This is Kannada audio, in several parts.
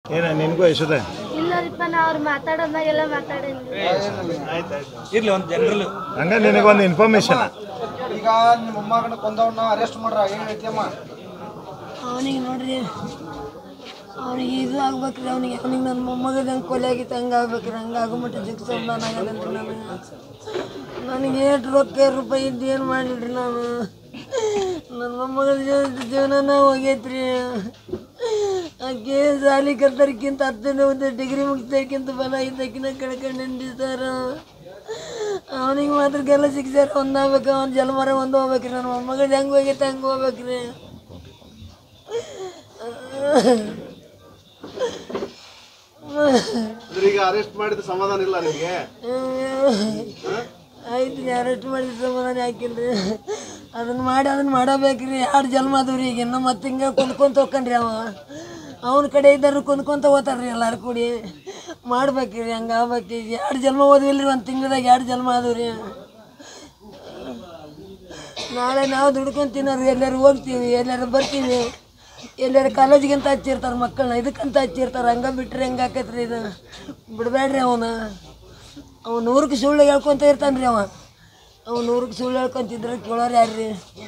ಏನ ನಿನಗೂ ಯಶೋದೆ ಇಲ್ಲರಿಪ್ಪ ನಾ ಅವ್ರು ಮಾತಾಡೋದಾಗೆಲ್ಲ ಮಾತಾಡಂಗಿಲ್ಲ ಇರ್ಲಿ ಒಂದು ಜನರಲ್ ಹಂಗ ನಿನಗೊಂದು ಇನ್ಫಾರ್ಮೇಶನ್ ಈಗ ನಿಮ್ಮ ಮೊಮ್ಮಗನ ಕೊಂದವನ್ನ ಅರೆಸ್ಟ್ ಮಾಡ್ರ ಏನ್ ಹೇಳ್ತೀಯಮ್ಮ ಅವನಿಗೆ ನೋಡ್ರಿ ಅವನಿಗೆ ಇದು ಆಗ್ಬೇಕ್ರಿ ಅವನಿಗೆ ಅವನಿಗೆ ನನ್ನ ಮೊಮ್ಮಗದಂಗೆ ಕೊಲೆ ಆಗಿತ್ತು ಹಂಗೆ ಆಗ್ಬೇಕ್ರಿ ಹಂಗೆ ಆಗಮಟ್ಟ ಜಿಗ್ಸೋದಾನ ಆಗದಲ್ರಿ ನನಗೆ ನನಗೆ ಏಟು ರೊಕ್ಕ ರೂಪಾಯಿ ಇದ್ದು ಏನು ಮಾಡಿಲ್ರಿ ನಾನು ನನ್ನ ಮೊಮ್ಮಗಳ ಜೀವ ಜೀವನನ ಹೋಗೈತ್ರಿ ಆಕೆ ಸಾಲಿ ಕಲ್ತರ್ಕಿಂತ ಹತ್ತನೇ ಒಂದು ಡಿಗ್ರಿ ಮುಗಿಸೋಕ್ಕಿಂತ ಬಲ ಇದ್ದಕ್ಕಿಂತ ಕಳ್ಕೊಂಡಿ ಸರ್ ಅವನಿಗೆ ಮಾತ್ರ ಗೆಲ್ಲ ಶಿಕ್ಷಾರ ಒಂದಾಗ್ಬೇಕು ಅವ್ನ ಜನ್ಮರ ಒಂದು ಹೋಗ್ಬೇಕ್ರಿ ನನ್ನ ಮೊಮ್ಮಗಳು ಹೆಂಗೆ ಹೋಗೈತೆ ಹಂಗೆ ಹೋಗ್ಬೇಕ್ರಿ ಅಂದ್ರೆ ಈಗ ಅರೆಸ್ಟ್ ಮಾಡಿದ ಸಮಾಧಾನ ಇಲ್ಲ ನಿಮಗೆ ಆಯ್ತು ಅರೆಸ್ಟ್ ಮಾಡಿದ ಸಮಾಧಾನ ಹಾಕಿಲ್ರಿ ಅದನ್ನ ಮಾಡಿ ಅದನ್ನ ಮಾಡಬೇಕ್ರಿ ಎರಡು ಜನ್ಮ ಅದಾವ್ರಿ ಈಗ ಇನ್ನು ಮತ್ತೆ ಹಿಂಗೆ ಕುಂದ್ಕೊಂತ ಹೋಗ್ಕಂಡ್ರಿ ಅವ ಅವನ ಕಡೆ ಇದ್ದರು ಕುಂದ್ಕೊಂತ ಹೋಗ್ತಾರ್ರಿ ಎಲ್ಲಾರು ಕೂಡಿ ಮಾಡ್ಬೇಕ್ರಿ ಹಂಗೆ ಆಗ್ಬೇಕು ಈಗ ಎರಡು ಜನ್ಮ ಓದಿಲ್ರಿ ಒಂದು ತಿಂಗ್ಳದಾಗ ಎರಡು ಜನ್ಮ ಅದಾವ್ರಿ ನಾಳೆ ನಾವು ದುಡ್ಕೊಂಡು ತಿನ್ನೋರು ಎಲ್ಲರೂ ಹೋಗ್ತೀವಿ ಎಲ್ಲರೂ ಬರ್ತೀವಿ ಎಲ್ಲರೂ ಕಾಲೇಜಿಗಂತ ಹಚ್ಚಿರ್ತಾರೆ ಮಕ್ಕಳನ್ನ ಇದಕ್ಕಂತ ಹಚ್ಚಿರ್ತಾರೆ ಹಂಗೆ ಬಿಟ್ರೆ ಹೆಂಗೆ ಆಕೈತ್ರಿ ಇದು ಬಿಡಬೇಡ್ರಿ ಅವನ ಅವ ನೂರಕ್ಕೆ ಸುಳ್ಳು ಹೇಳ್ಕೊಂತ ಇರ್ತಾನೆ ರೀ ಅವ ಅವ ನೂರಕ್ಕೆ ಸುಳ್ಳು ಹೇಳ್ಕೊಂತಿದ್ರೆ ಕೇಳೋರು ಯಾರ್ರಿ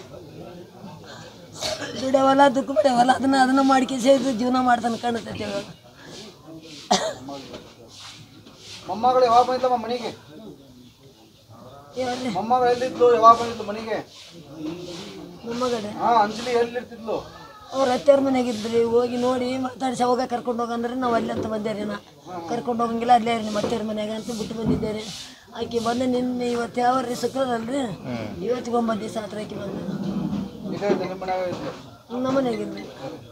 ದುಡಿಯವಲ್ಲ ದುಃಖ ಬಿಡವಲ್ಲ ಅದನ್ನ ಅದನ್ನ ಮಾಡ್ಕೇಸಿ ಇದು ಜೀವನ ಮಾಡ್ತಾನೆ ಕಾಣತೈತಿ ಇವಾಗ ಮೊಮ್ಮಗಳು ಯಾವಾಗ ಬಂದಿದ್ದಮ್ಮ ಮನೆಗೆ ಹೇಳ್ರಿ ಮೊಮ್ಮಗಳು ಎಲ್ಲಿದ್ಲು ಯಾವಾಗ ಬಂದಿದ್ಲು ಮನೆಗೆ ಮೊಮ್ಮಗಡೆ ಹಾ ಅಂಜಲಿ ಎಲ್ಲಿರ್ತಿದ್ಲು ಅವ್ರ ಅತ್ತೆಯವ್ರ ಮನೆಯಾಗಿದ್ರಿ ಹೋಗಿ ನೋಡಿ ಮಾತಾಡಿಸಿ ಅವಾಗ ಕರ್ಕೊಂಡು ಹೋಗಂದ್ರೆ ನಾವು ಅಲ್ಲಿ ಅಂತ ಬಂದೆ ನಾ ಕರ್ಕೊಂಡು ಹೋಗಂಗಿಲ್ಲ ಅಲ್ಲೇ ರೀ ನಿಮ್ಮ ಅತ್ತೆಯವ್ರ ಮನ್ಯಾಗ ಅಂತ ಬಿಟ್ಟು ಬಂದಿದ್ದೆ ರೀ ಆಕೆ ಬಂದು ನಿನ್ನೆ ಇವತ್ತು ಯಾವ ರೀ ಶುಕ್ರವಾರ ಅಲ್ರಿ ಇವತ್ತಿಗೆ ಒಂಬತ್ತು ದಿವಸ ಹತ್ರ ಆಕೆ ಬಂದು ಇಲ್ಲೇ ಇದ್ಲು ನಿಮ್ಮ ಮನ್ಯಾಗ ಇದ್ಲು ನಮ್ಮ ಮನೆಯಾಗಿದ್ರಿ